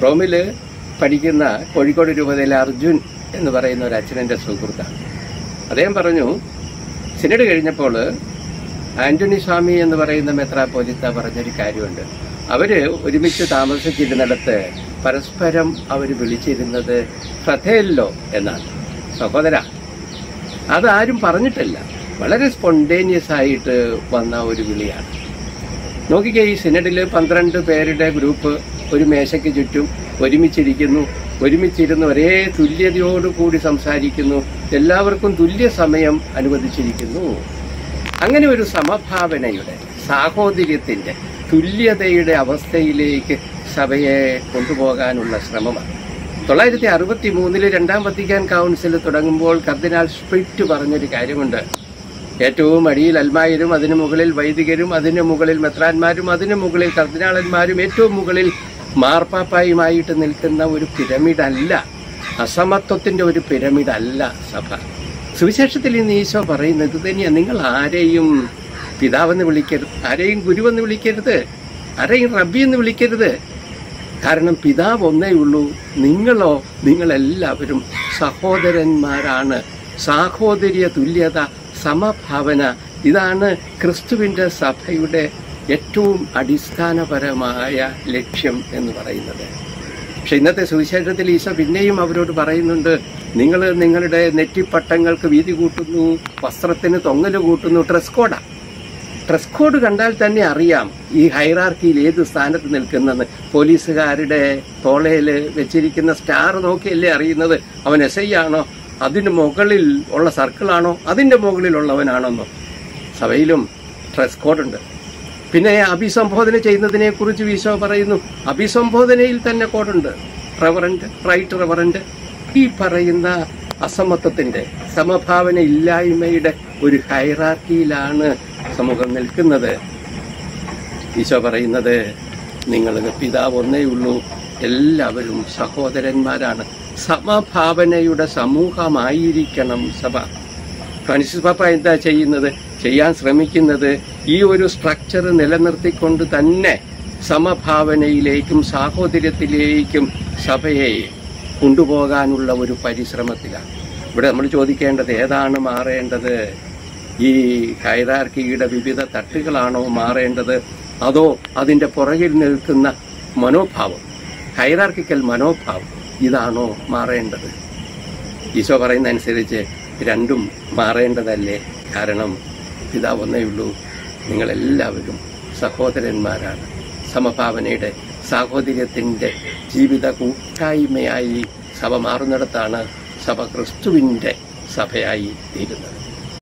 റോമിൽ പഠിക്കുന്ന കോഴിക്കോട് രൂപതയിലെ അർജുൻ എന്ന് പറയുന്ന ഒരു അച്ഛനെൻ്റെ സുഹൃത്താണ് അദ്ദേഹം പറഞ്ഞു സിനഡ് കഴിഞ്ഞപ്പോൾ ആന്റണി സ്വാമി എന്ന് പറയുന്ന മെത്രാപ്പോലിത്ത പറഞ്ഞൊരു കാര്യമുണ്ട് അവര് ഒരുമിച്ച് താമസിച്ചിരുന്നിടത്ത് പരസ്പരം അവർ വിളിച്ചിരുന്നത് ഫ്രഥേല്ലോ എന്നാണ് സഹോദര അതാരും പറഞ്ഞിട്ടില്ല വളരെ സ്പോണ്ടേനിയസ് ആയിട്ട് വന്ന ഒരു വിളിയാണ് നോക്കിക്കേ ഈ സിനഡിൽ പന്ത്രണ്ട് പേരുടെ ഗ്രൂപ്പ് ഒരു മേശയ്ക്ക് ചുറ്റും ഒരുമിച്ചിരിക്കുന്നു ഒരുമിച്ചിരുന്ന് ഒരേ തുല്യതയോടുകൂടി സംസാരിക്കുന്നു എല്ലാവർക്കും തുല്യ സമയം അനുവദിച്ചിരിക്കുന്നു അങ്ങനെ ഒരു സമഭാവനയുടെ സാഹോദര്യത്തിന്റെ തുല്യതയുടെ അവസ്ഥയിലേക്ക് സഭയെ കൊണ്ടുപോകാനുള്ള ശ്രമമാണ് തൊള്ളായിരത്തി അറുപത്തി മൂന്നില് രണ്ടാം വത്തിക്കാൻ കൗൺസിൽ തുടങ്ങുമ്പോൾ കർദിനാൾ സ്പ്രിറ്റ് പറഞ്ഞൊരു കാര്യമുണ്ട് ഏറ്റവും അടിയിൽ അൽമായരും അതിനു മുകളിൽ വൈദികരും അതിനു മുകളിൽ മെത്രാന്മാരും അതിനു മുകളിൽ കർദിനാളന്മാരും ഏറ്റവും മുകളിൽ മാർപ്പാപ്പായുമായിട്ട് നിൽക്കുന്ന ഒരു പിരമിഡ് അല്ല അസമത്വത്തിന്റെ ഒരു പിരമിഡ് അല്ല സഭ സുവിശേഷത്തിൽ ഇന്ന് ഈശോ പറയുന്നത് ഇത് തന്നെയാണ് നിങ്ങൾ ആരെയും പിതാവെന്ന് വിളിക്കരുത് ആരെയും ഗുരുവെന്ന് വിളിക്കരുത് ആരെയും റബ്ബി എന്ന് വിളിക്കരുത് കാരണം പിതാവ് ഒന്നേ ഉള്ളൂ നിങ്ങളോ നിങ്ങളെല്ലാവരും സഹോദരന്മാരാണ് സാഹോദര്യ തുല്യത സമഭാവന ഇതാണ് ക്രിസ്തുവിന്റെ സഭയുടെ ഏറ്റവും അടിസ്ഥാനപരമായ ലക്ഷ്യം എന്ന് പറയുന്നത് പക്ഷെ ഇന്നത്തെ സുവിശേഷത്തിൽ ഈശോ പിന്നെയും അവരോട് പറയുന്നുണ്ട് നിങ്ങൾ നിങ്ങളുടെ നെറ്റിപ്പട്ടങ്ങൾക്ക് വീതി കൂട്ടുന്നു വസ്ത്രത്തിന് തൊങ്ങല് കൂട്ടുന്നു ഡ്രസ് കോഡാ ഡ്രസ് കോഡ് കണ്ടാൽ തന്നെ അറിയാം ഈ ഹൈറാർക്കിയിൽ ഏത് സ്ഥാനത്ത് നിൽക്കുന്നെന്ന് പോലീസുകാരുടെ തോളയിൽ വെച്ചിരിക്കുന്ന സ്റ്റാർ നോക്കിയല്ലേ അറിയുന്നത് അവൻ എസ് ഐ ആണോ അതിന് മുകളിൽ ഉള്ള സർക്കിളാണോ അതിന്റെ മുകളിലുള്ളവനാണെന്നോ സഭയിലും ഡ്രസ് കോഡുണ്ട് പിന്നെ അഭിസംബോധന ചെയ്യുന്നതിനെ കുറിച്ച് ഈശോ പറയുന്നു അഭിസംബോധനയിൽ തന്നെ കോഡുണ്ട് റവറന്റ് റൈറ്റ് റവറന്റ് ഈ പറയുന്ന അസമത്വത്തിന്റെ സമഭാവന ഇല്ലായ്മയുടെ ഒരു ഹൈറാർക്കിയിലാണ് സമൂഹം നിൽക്കുന്നത് ഈശോ പറയുന്നത് നിങ്ങൾ പിതാവ് ഒന്നേ ഉള്ളൂ എല്ലാവരും സഹോദരന്മാരാണ് സമഭാവനയുടെ സമൂഹമായിരിക്കണം സഭ ഫ്രാൻസിസ് പാപ്പ എന്താ ചെയ്യുന്നത് ചെയ്യാൻ ശ്രമിക്കുന്നത് ഈ ഒരു സ്ട്രക്ചർ നിലനിർത്തിക്കൊണ്ട് തന്നെ സമഭാവനയിലേക്കും സാഹോദര്യത്തിലേക്കും സഭയെ കൊണ്ടുപോകാനുള്ള ഒരു പരിശ്രമത്തിലാണ് ഇവിടെ നമ്മൾ ചോദിക്കേണ്ടത് ഏതാണ് മാറേണ്ടത് ഈ ഹൈറാർക്കിയുടെ വിവിധ തട്ടുകളാണോ മാറേണ്ടത് അതോ അതിന്റെ പുറകിൽ നിൽക്കുന്ന മനോഭാവം ഹൈറാർക്കിക്കൽ മനോഭാവം ഇതാണോ മാറേണ്ടത് ഈശോ പറയുന്ന അനുസരിച്ച് രണ്ടും മാറേണ്ടതല്ലേ കാരണം പിതാവ് ഒന്നേ ഉള്ളൂ നിങ്ങളെല്ലാവരും സഹോദരന്മാരാണ് സമഭാവനയുടെ സാഹോദര്യത്തിന്റെ ജീവിത കൂട്ടായ്മയായി സഭ മാറുന്നിടത്താണ് സഭ ക്രിസ്തുവിന്റെ സഭയായി തീരുന്നത്